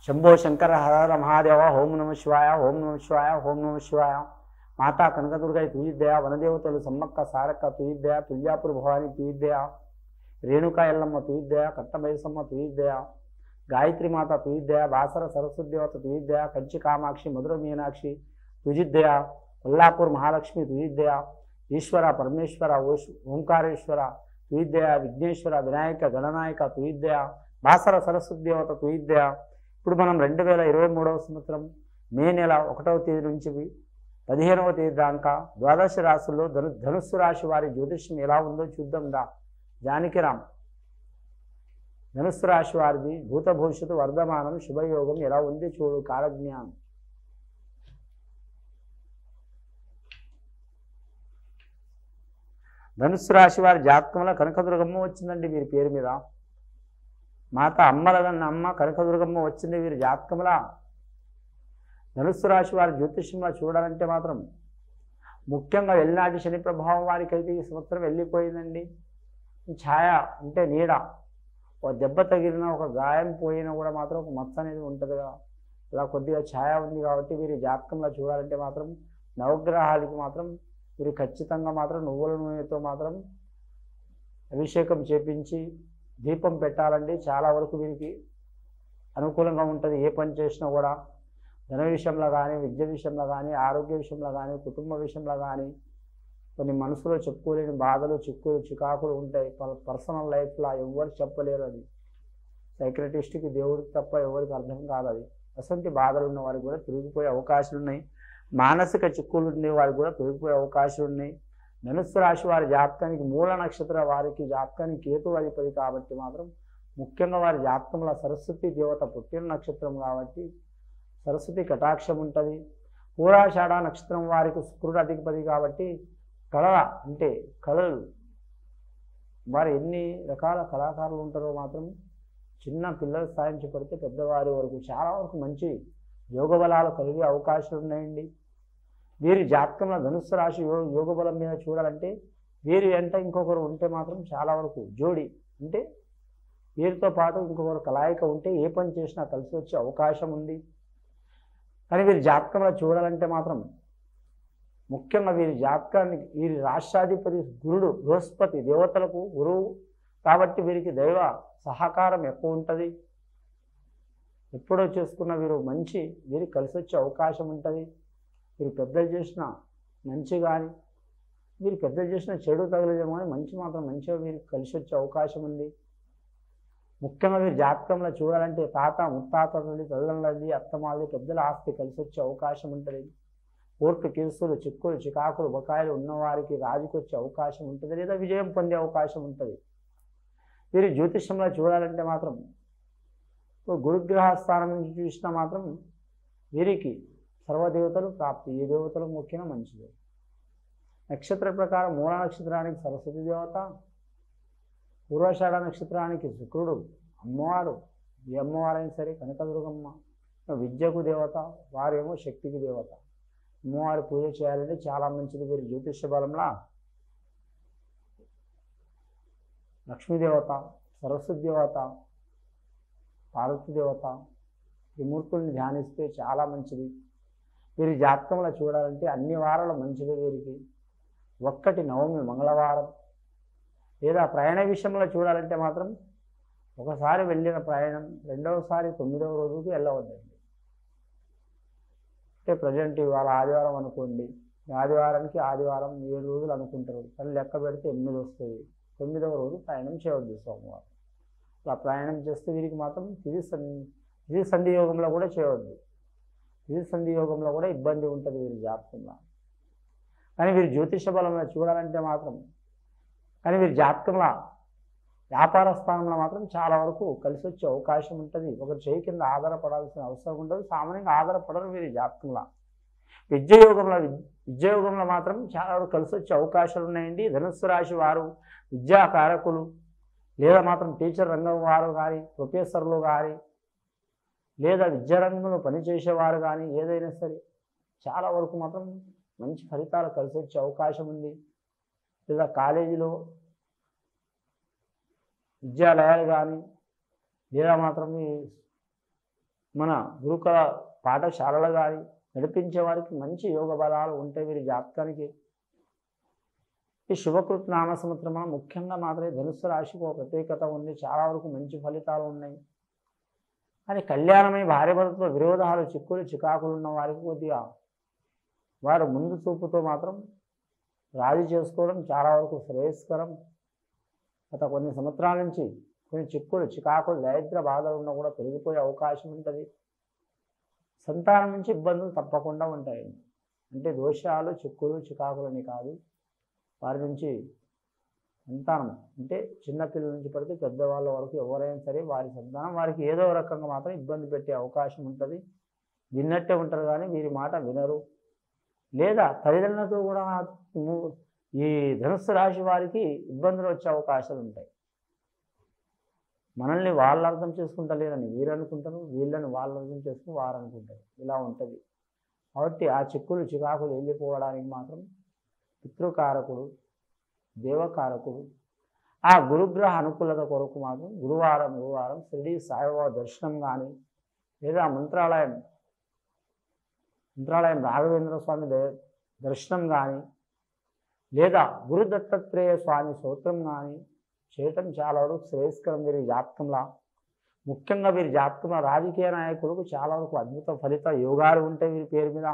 శంభో శంకర హర హర మహాదేవ ఓం నమ శివాయ ఓం నమ శివాయ ఓం నమ శివాయ మాతా కనకదుర్గ తుయిద్దయ వనదేవతలు సమ్మక్క సారక్క తుయిద్దయ తుల్యాపుర భవాని తుయిద్దయ రేణుకా ఎల్లమ్మ తుయిద్దయ కట్టబైసమ్మ తుయిద్దయ గాయత్రి మాత తుయిద్దయ బాసర సరస్వతి దేవత తుయిద్దయ కంచి కామాక్షి మధుర మీనాక్షి తుజిద్దయ కొల్లాపూర్ మహాలక్ష్మి తుయిద్దయ ఈశ్వర పరమేశ్వర ఓష్ ఓంకారేశ్వర తుయిద్దయ విఘ్నేశ్వర వినాయక గణనాయక తుయిద్దయ బాసర సరస్వతి దేవత తుయిద్దయ ఇప్పుడు మనం రెండు వేల ఇరవై మూడవ సంవత్సరం మే నెల ఒకటవ తేదీ నుంచి పదిహేనవ తేదీ దాకా ద్వాదశ రాశుల్లో ధను ధనుస్సు రాశి వారి జ్యోతిష్యం ఎలా ఉందో చూద్దాం దా జానకిరామ్ ధనుస్సు రాశి వారిది భూత భవిష్యత్తు వర్ధమానం శుభయోగం ఎలా ఉంది చూడు కాలజ్ఞానం ధనుస్సు రాశి వారి జాతకంలో కనకదుర్గమ్మ వచ్చిందండి వీరి పేరు మీద మాత అమ్మలదన్న అమ్మ కనకదుర్గమ్మ వచ్చింది వీరి జాతకంలా ధనుస్సు రాశి వారి జ్యోతిష్యంలో చూడాలంటే మాత్రం ముఖ్యంగా వెళ్ళినాటి శని ప్రభావం వారికి అయితే ఈ సంవత్సరం వెళ్ళిపోయిందండి ఛాయ అంటే నీడ ఒక దెబ్బ తగిలిన ఒక గాయం పోయినా కూడా మాత్రం ఒక మచ్చ అనేది ఉంటుంది కదా ఇలా కొద్దిగా ఛాయ ఉంది కాబట్టి వీరి జాతకంలో చూడాలంటే మాత్రం నవగ్రహాలకి మాత్రం వీరు ఖచ్చితంగా మాత్రం నువ్వుల నూనెతో మాత్రం అభిషేకం చేపించి దీపం పెట్టాలండి చాలా వరకు వీరికి అనుకూలంగా ఉంటుంది ఏ పని చేసినా కూడా ధన విషయంలో కానీ విద్య విషయంలో కానీ ఆరోగ్య విషయంలో కానీ కుటుంబ విషయంలో కానీ కొన్ని మనసులో చెప్పుకోలేని బాధలు చిక్కులు చికాకులు ఉంటాయి పర్సనల్ లైఫ్లో ఎవరు చెప్పలేరు అది సైక్రటిస్ట్కి దేవుడికి తప్ప ఎవరికి అర్థం కాదు అది అసంటి బాధలు ఉన్న వారికి కూడా తిరిగిపోయే అవకాశాలు ఉన్నాయి మానసిక చిక్కులు ఉండే వారికి కూడా తొలగిపోయే అవకాశాలు ఉన్నాయి ధనుస్సు రాశి వారి జాతకానికి మూల నక్షత్ర వారికి జాతకానికి కేతు అధిపతి కాబట్టి మాత్రం ముఖ్యంగా వారి జాతకంలో సరస్వతి దేవత పుట్టిన నక్షత్రం కాబట్టి సరస్వతి కటాక్షం ఉంటుంది పూరాషాఢ నక్షత్రం వారికి శుక్రుడు అధిపతి కాబట్టి కళ అంటే కళలు వారు ఎన్ని రకాల కళాకారులు ఉంటారో మాత్రం చిన్న పిల్లల స్థాయి నుంచి పడితే పెద్దవారి వరకు చాలా వరకు మంచి యోగ బలాలు కలిగే అవకాశాలు ఉన్నాయండి వీరి జాతకంలో ధనుస్సు రాశి యో యోగ బలం మీద చూడాలంటే వీరి వెంట ఇంకొకరు ఉంటే మాత్రం చాలా వరకు జోడి అంటే వీరితో పాటు ఇంకొకరు కలాయిక ఉంటే ఏ పని చేసినా కలిసి వచ్చే అవకాశం ఉంది కానీ వీరి జాతకంలో చూడాలంటే మాత్రం ముఖ్యంగా వీరి జాతకానికి వీరి రాష్ట్రాధిపతి గురుడు బృహస్పతి దేవతలకు గురువు కాబట్టి వీరికి దైవ సహకారం ఎక్కువ ఉంటుంది ఎప్పుడో చేసుకున్న వీరు మంచి వీరికి కలిసి వచ్చే అవకాశం ఉంటుంది వీరు పెద్దలు చేసిన మంచి కానీ వీరు పెద్దలు చేసిన చెడు తగలేదేమో కానీ మంచి మాత్రం మంచిగా వీరికి కలిసి వచ్చే అవకాశం ఉంది ముఖ్యంగా వీరు జాతకంలో చూడాలంటే తాత ముత్తాత నుండి తల్లిదండ్రులది అత్తమాది పెద్దల ఆస్తి కలిసి వచ్చే అవకాశం ఉంటుంది కోర్టు కేసులు చిక్కులు చికాకులు బకాయిలు ఉన్నవారికి రాజుకి వచ్చే అవకాశం ఉంటుంది లేదా విజయం పొందే అవకాశం ఉంటుంది వీరి జ్యోతిష్యంలో చూడాలంటే మాత్రం గురుగ్రహ స్థానం నుంచి చూసినా మాత్రం వీరికి సర్వదేవతలు ప్రాప్తి ఏ దేవతలు ముఖ్యంగా మంచిది నక్షత్ర ప్రకారం మూల నక్షత్రానికి సరస్వతి దేవత పూర్వాషాఢ నక్షత్రానికి శుక్రుడు అమ్మవారు ఏ అమ్మవారైనా సరే కనకదుర్గమ్మ విద్యకు దేవత వారేమో శక్తికి దేవత అమ్మవారి పూజ చేయాలంటే చాలా మంచిది వీరి జ్యోతిష్య బలంలా లక్ష్మీదేవత సరస్వతి దేవత పార్వతి దేవత త్రిమూర్తుల్ని ధ్యానిస్తే చాలా మంచిది వీరి జాతకంలో చూడాలంటే అన్ని వారాలు మంచిది వీరికి ఒక్కటి నవమి మంగళవారం లేదా ప్రయాణ విషయంలో చూడాలంటే మాత్రం ఒకసారి వెళ్ళిన ప్రయాణం రెండవసారి తొమ్మిదవ రోజుకి వెళ్ళవద్దండి అంటే ప్రజెంట్ ఇవాళ ఆదివారం అనుకోండి ఆదివారానికి ఆదివారం ఏడు రోజులు అనుకుంటారు కానీ లెక్క పెడితే ఎనిమిది వస్తుంది తొమ్మిదవ రోజు ప్రయాణం చేయవద్దు సోమవారం అలా ప్రయాణం చేస్తే వీరికి మాత్రం తిది తిది సంధియోగంలో కూడా చేయవద్దు తిది సంధియోగంలో కూడా ఇబ్బంది ఉంటుంది వీరి జాతకంలో కానీ వీరి జ్యోతిష బలంలో చూడాలంటే మాత్రం కానీ వీరి జాతకంలో వ్యాపార స్థానంలో మాత్రం చాలా వరకు కలిసి వచ్చే అవకాశం ఉంటుంది ఒకరి చేయి కింద ఆధారపడాల్సిన అవసరం ఉంటుంది సామాన్యంగా ఆధారపడరు వీరి జాతకంలో విద్యయోగంలో విద్యయోగంలో మాత్రం చాలా వరకు కలిసి వచ్చే అవకాశాలు ఉన్నాయండి ధనుస్సు రాశి వారు విద్యాకారకులు లేదా మాత్రం టీచర్ రంగం వారు కానీ ప్రొఫెసర్లు కానీ లేదా విద్యారంగంలో పనిచేసేవారు కానీ ఏదైనా సరే చాలా వరకు మాత్రం మంచి ఫలితాలు కలిసి వచ్చే అవకాశం ఉంది లేదా కాలేజీలో విద్యాలయాలు కానీ లేదా మాత్రం ఈ మన గురుకుల పాఠశాలలు కానీ నడిపించే వారికి మంచి యోగ బలాలు ఉంటాయి వీరి జాతకానికి ఈ శుభకృత్ నామ సంవత్సరం ముఖ్యంగా మాత్రమే ధనుస్సు రాశికి ఒక ప్రత్యేకత ఉంది చాలా వరకు మంచి ఫలితాలు ఉన్నాయి కానీ కళ్యాణమై భార్య భర్తతో విరోధాలు చిక్కులు చికాకులు ఉన్న వారికి కొద్దిగా వారు ముందు చూపుతో మాత్రం రాజీ చేసుకోవడం చాలా వరకు శ్రేయస్కరం గత కొన్ని సంవత్సరాల నుంచి కొన్ని చిక్కులు చికాకులు దరిద్ర బాధలు ఉన్నా కూడా పెరిగిపోయే అవకాశం ఉంటుంది సంతానం నుంచి ఇబ్బందులు తప్పకుండా ఉంటాయి అంటే దోషాలు చిక్కులు చికాకులని కాదు వారి నుంచి సంతానం అంటే చిన్నపిల్లల నుంచి పడితే పెద్దవాళ్ళ వరకు ఎవరైనా సరే వారి సంతానం వారికి ఏదో రకంగా మాత్రం ఇబ్బంది పెట్టే అవకాశం ఉంటుంది విన్నట్టే ఉంటారు కానీ వీరి మాట వినరు లేదా తల్లిదండ్రులతో కూడా ము- ఈ ధనుస్సు రాశి వారికి ఇబ్బందులు వచ్చే అవకాశాలు ఉంటాయి మనల్ని వాళ్ళు అర్థం చేసుకుంటలేరని వీరు అనుకుంటారు వీళ్ళని వాళ్ళు అర్థం చేసుకుని వారు అనుకుంటారు ఇలా ఉంటుంది కాబట్టి ఆ చిక్కులు చికాకులు వెళ్ళిపోవడానికి మాత్రం పితృకారకుడు దేవకారకుడు ఆ గురుగ్రహ అనుకూలత కొరకు మాత్రం గురువారం గురువారం షిరిడి సాయిబాబా దర్శనం కానీ లేదా మంత్రాలయం మంత్రాలయం రాఘవేంద్ర స్వామి ద- దర్శనం కానీ లేదా గురు దత్తాత్రేయ స్వామి స్తోత్రం కానీ చేయటం చాలా వరకు శ్రేయస్కరం వీరి జాతకంలో ముఖ్యంగా వీరి జాతకంలో రాజకీయ నాయకులకు చాలా వరకు అద్భుత ఫలిత యోగాలు ఉంటాయి వీరి పేరు మీద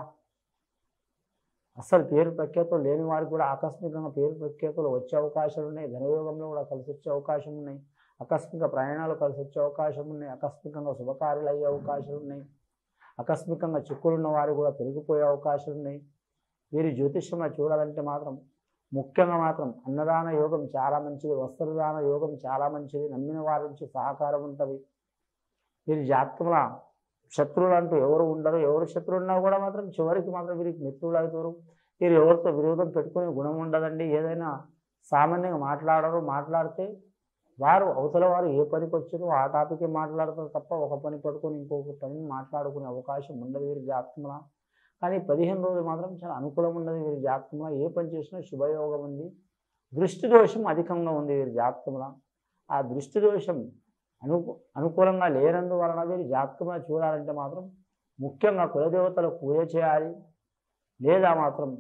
అసలు పేరు ప్రఖ్యాతులు లేని వారికి కూడా ఆకస్మికంగా పేరు ప్రఖ్యాతులు వచ్చే అవకాశాలు ఉన్నాయి ధనయోగంలో కూడా కలిసి వచ్చే అవకాశం ఉన్నాయి ఆకస్మిక ప్రయాణాలు కలిసి వచ్చే అవకాశం ఉన్నాయి ఆకస్మికంగా శుభకార్యాలు అయ్యే అవకాశాలు ఉన్నాయి ఆకస్మికంగా చిక్కులున్న వారు కూడా పెరిగిపోయే అవకాశాలు ఉన్నాయి వీరి జ్యోతిష్యంలో చూడాలంటే మాత్రం ముఖ్యంగా మాత్రం అన్నదాన యోగం చాలా మంచిది వస్త్రదాన యోగం చాలా మంచిది నమ్మిన వారి నుంచి సహకారం ఉంటుంది వీరి జాతకంలో శత్రువులు అంటూ ఎవరు ఉండరు ఎవరు శత్రువులు ఉన్నా కూడా మాత్రం చివరికి మాత్రం వీరికి మిత్రులు అవుతారు వీరు ఎవరితో విరోధం పెట్టుకునే గుణం ఉండదండి ఏదైనా సామాన్యంగా మాట్లాడరు మాట్లాడితే వారు అవతల వారు ఏ పనికి వచ్చారో ఆ టాపికే మాట్లాడతారు తప్ప ఒక పని పట్టుకొని ఇంకొక పని మాట్లాడుకునే అవకాశం ఉండదు వీరి జాతకంలో కానీ పదిహేను రోజులు మాత్రం చాలా అనుకూలం ఉన్నది వీరి జాతకంలో ఏ పని చేసినా శుభయోగం ఉంది దృష్టి దోషం అధికంగా ఉంది వీరి జాతకంలో ఆ దృష్టి దోషం అను అనుకూలంగా లేనందువలన వీరి జాతకంలో చూడాలంటే మాత్రం ముఖ్యంగా కులదేవతలకు పూజ చేయాలి లేదా మాత్రం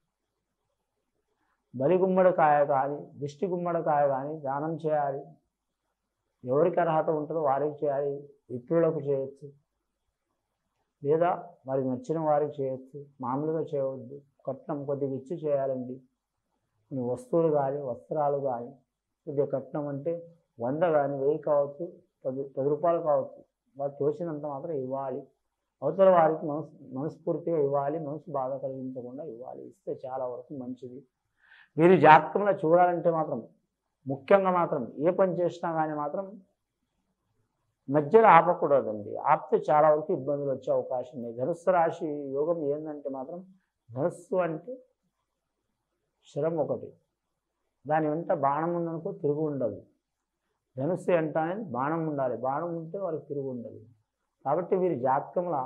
బలి గుమ్మడికాయ కానీ దిష్టి గుమ్మడికాయ కానీ దానం చేయాలి ఎవరికి అర్హత ఉంటుందో వారికి చేయాలి ఇతరులకు చేయొచ్చు లేదా వారికి నచ్చిన వారికి చేయొచ్చు మామూలుగా చేయవద్దు కట్నం కొద్దిగా ఇచ్చి చేయాలండి కొన్ని వస్తువులు కానీ వస్త్రాలు కానీ కొద్దిగా కట్నం అంటే వంద కానీ వెయ్యి కావచ్చు పది పది రూపాయలు కావచ్చు వారు తోచినంత మాత్రం ఇవ్వాలి అవతల వారికి మనసు మనస్ఫూర్తిగా ఇవ్వాలి మనసు బాధ కలిగించకుండా ఇవ్వాలి ఇస్తే చాలా వరకు మంచిది వీరి జాతకంలో చూడాలంటే మాత్రం ముఖ్యంగా మాత్రం ఏ పని చేసినా కానీ మాత్రం మధ్యలో ఆపకూడదండి ఆపితే చాలా వరకు ఇబ్బందులు వచ్చే అవకాశం ఉంది ధనుస్సు రాశి యోగం ఏంటంటే మాత్రం ధనుస్సు అంటే శరం ఒకటి దాని వెంట బాణం ఉందనుకో తిరుగు ఉండదు ధనుస్సు ఎంట అనేది బాణం ఉండాలి బాణం ఉంటే వారికి తిరుగు ఉండదు కాబట్టి వీరి జాతకంలో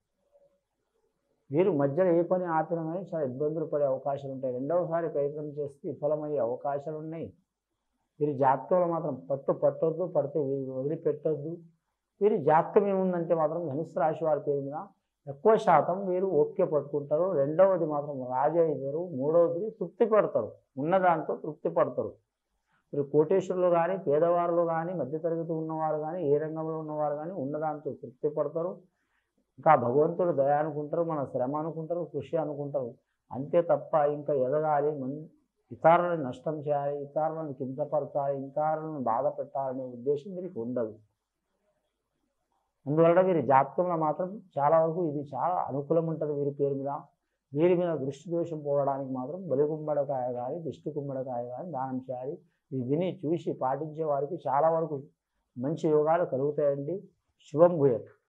వీరు మధ్యలో ఏ పని ఆపినా కానీ చాలా ఇబ్బందులు పడే అవకాశాలు ఉంటాయి రెండవసారి ప్రయత్నం చేస్తే విఫలమయ్యే అవకాశాలు ఉన్నాయి వీరి జాతకంలో మాత్రం పట్టు పట్టొద్దు పడితే వీరు వదిలిపెట్టొద్దు వీరి జాతకం ఏముందంటే మాత్రం ధనుసు రాశి వారి పేరు మీద ఎక్కువ శాతం వీరు ఓకే పట్టుకుంటారు రెండవది మాత్రం రాజయ్యారు మూడవది తృప్తి పడతారు ఉన్నదాంతో తృప్తి పడతారు మీరు కోటేశ్వరులు కానీ పేదవారులు కానీ మధ్యతరగతి ఉన్నవారు కానీ ఏ రంగంలో ఉన్నవారు కానీ ఉన్నదాంతో తృప్తి పడతారు ఇంకా భగవంతుడు దయ అనుకుంటారు మన శ్రమ అనుకుంటారు కృషి అనుకుంటారు అంతే తప్ప ఇంకా ఎదగాలి మన్ ఇతరులను నష్టం చేయాలి ఇతరులను కించపరచాలి ఇతరులను బాధ పెట్టాలనే ఉద్దేశం వీరికి ఉండదు అందువలన వీరి జాతకంలో మాత్రం చాలా వరకు ఇది చాలా అనుకూలం ఉంటుంది వీరి పేరు మీద వీరి మీద దృష్టి దోషం పోవడానికి మాత్రం బలి గుమ్మడికాయ కానీ దిష్టి గుమ్మడికాయ కానీ దానం చేయాలి ఇది విని చూసి పాటించే వారికి చాలా వరకు మంచి యోగాలు కలుగుతాయండి శుభం భూయత్